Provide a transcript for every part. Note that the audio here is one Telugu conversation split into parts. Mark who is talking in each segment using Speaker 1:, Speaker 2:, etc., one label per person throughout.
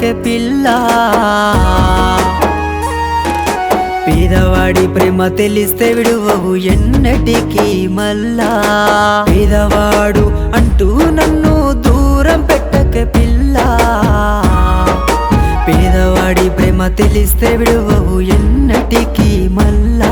Speaker 1: పెట్టకే పిల్ల పేదవాడి ప్రేమ తెలిస్తే విడువవు ఎన్నటికీ మళ్ళా పేదవాడు అంటూ నన్ను దూరం పెట్టకే పిల్ల పేదవాడి ప్రేమ తెలిస్తే విడువవు ఎన్నటికీ మళ్ళా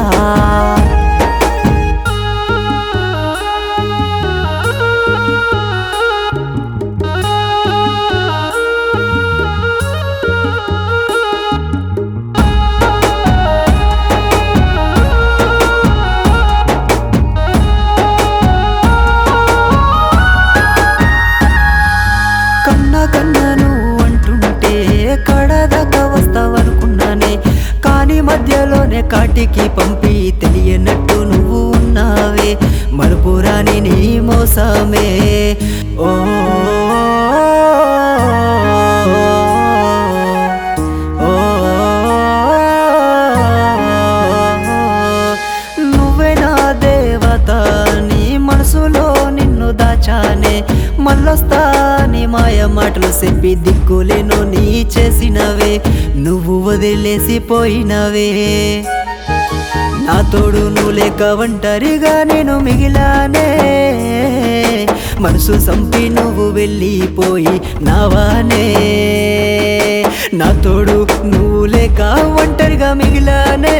Speaker 1: కన్న కన్నను అంటుంటే కడదాకా వస్తావనుకున్నానే కానీ మధ్యలోనే కాటికి పంపి తెలియనట్టు నువ్వు ఉన్నావే మరుపురాని నీ మోసమే ఓ ఓ నువ్వే నా దేవత నీ మనసులో నిన్ను దాచానే మళ్ళొస్తా నీ మాయ మాటలు చెప్పి దిక్కులేను నీ చేసినవే నువ్వు వదిలేసి పోయినవే నా తోడు నువ్వు లేక ఒంటరిగా నేను మిగిలానే మనసు సంపి నువ్వు వెళ్ళిపోయి నావానే నా తోడు నువ్వు లేక ఒంటరిగా మిగిలానే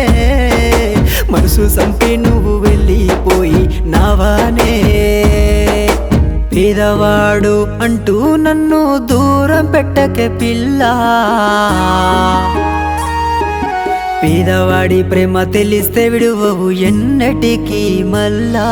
Speaker 1: మనసు సంపి నువ్వు వెళ్ళిపోయి నావానే పేదవాడు అంటూ నన్ను దూరం పెట్టకే పిల్ల పేదవాడి ప్రేమ తెలిస్తే విడువవు ఎన్నటికీ మళ్ళా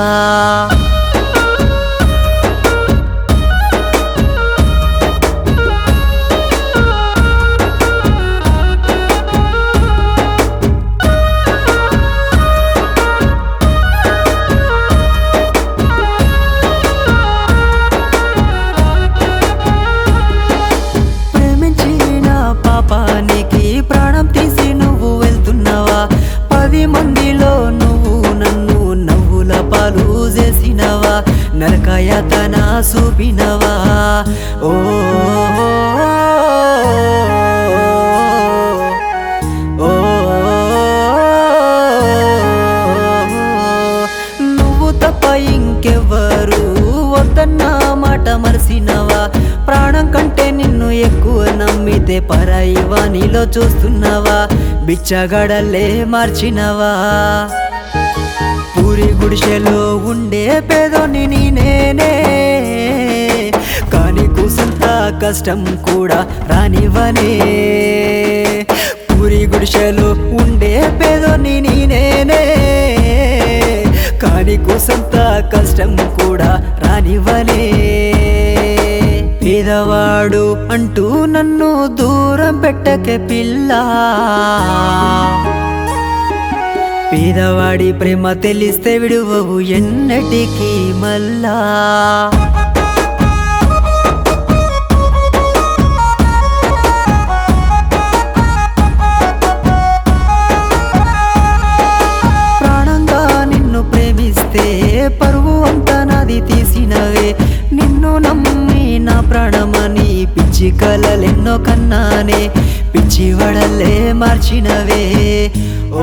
Speaker 1: ప్రేమించిన పాపానికి ప్రాణం తీసి నువ్వు వెళ్తున్నావా పది మందిలో నువ్వు నన్ను నవ్వుల పాలు చేసినవా నరకయాతన చూపినవా ఓ ఓ నువ్వు తప్ప ఇంకెవ్వరు వద్దన్న మాట మరసినవా ప్రాణం కంటే నిన్ను ఎక్కువ నమ్మితే పరాయి వాణిలో చూస్తున్నావా బిచ్చగడలే మార్చినవా పూరి గుడిసెలో ఉండే పేదోని నేనే కానీ కూసంత కష్టం కూడా రానివనే పూరి గుడిసెలో ఉండే పేదోని నేనే కానీ కూసంత కష్టం కూడా రానివనే పేదవాడు అంటూ నన్ను దూరం పెట్టకే పిల్ల పేదవాడి ప్రేమ తెలిస్తే విడువవు ఎన్నటికీ మళ్ళా ప్రాణంగా నిన్ను ప్రేమిస్తే పరువు అంతా నాది తీసినవే నిన్ను నమ్మి నా ప్రాణమని పిచ్చి కలలెన్నో కన్నానే పిచ్చి వడలే మార్చినవే ఓ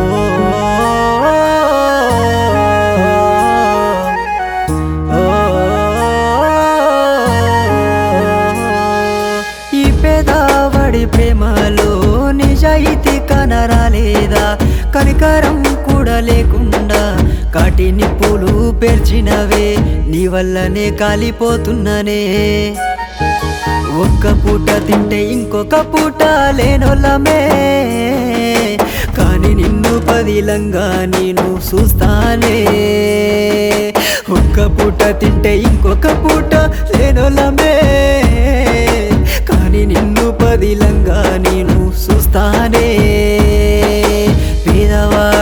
Speaker 1: ఈ పేదవాడి ప్రేమలో నిజాయితీ కనరాలేదా కనికరం కూడా లేకుండా కాటి నిప్పులు పేర్చినవే నీ వల్లనే కాలిపోతున్ననే ఒక్క పూట తింటే ఇంకొక పూట లేనోళ్ళమే కానీ నిన్ను పదిలంగా నేను చూస్తానే ఒక్క పూట తింటే ఇంకొక పూట లేనోళ్ళమే కానీ నిన్ను పదిలంగా నేను చూస్తానే పేదవా